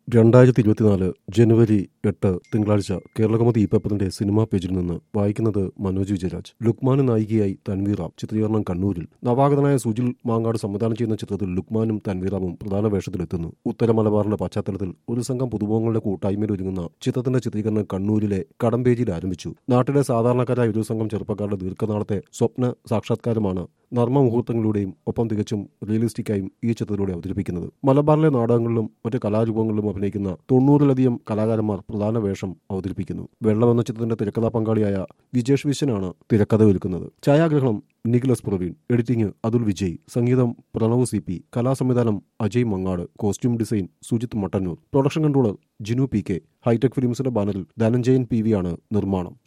രണ്ടായിരത്തി ഇരുപത്തിനാല് ജനുവരി എട്ട് തിങ്കളാഴ്ച കേരളകൗമുദി ഈ പേപ്പറിന്റെ സിനിമാ പേജിൽ നിന്ന് വായിക്കുന്നത് മനോജ് വിജയരാജ് ലുക്മാന് നായികയായി തൻവീറാം ചിത്രീകരണം കണ്ണൂരിൽ നവാഗതനായ സുജിൽ മാങ്ങാട് സംവിധാനം ചെയ്യുന്ന ചിത്രത്തിൽ ലുക്മാനും തൻവീറാമും പ്രധാന വേഷത്തിലെത്തുന്നു ഉത്തര മലബാറിന്റെ പശ്ചാത്തലത്തിൽ ഒരു സംഘം പുതുമുഖങ്ങളുടെ കൂട്ടായ്മയിൽ ഒരുങ്ങുന്ന ചിത്രത്തിന്റെ ചിത്രീകരണം കണ്ണൂരിലെ കടമ്പേജിയിൽ ആരംഭിച്ചു നാട്ടിലെ സാധാരണക്കാരായ ഒരു സംഘം ചെറുപ്പക്കാരുടെ ദീർഘനാളത്തെ സ്വപ്ന സാക്ഷാത്കാരമാണ് നർമ്മ മുഹൂർത്തങ്ങളിലൂടെയും ഒപ്പം തികച്ചും റിയലിസ്റ്റിക്കായും ഈ ചിത്രത്തിലൂടെ അവതരിപ്പിക്കുന്നത് മലബാറിലെ നാടകങ്ങളിലും മറ്റ് കലാരൂപങ്ങളിലും അഭിനയിക്കുന്ന തൊണ്ണൂറിലധികം കലാകാരന്മാർ പ്രധാന വേഷം അവതരിപ്പിക്കുന്നു വെള്ളം എന്ന ചിത്രത്തിന്റെ തിരക്കഥാ പങ്കാളിയായ വിജേഷ് വിശ്വനാണ് തിരക്കഥ ഒരുക്കുന്നത് ഛായാഗ്രഹണം നിഖിലസ് പ്രവീൺ എഡിറ്റിംഗ് അതുൽ വിജയ് സംഗീതം പ്രണവ് സി പി കലാസംവിധാനം Ajay Mangad costume design Sujith Mattannur production controller Jinu P K Hitech ഫിലിംസിന്റെ ബാനറിൽ ധനഞ്ജയൻ പി വി ആണ് നിർമ്മാണം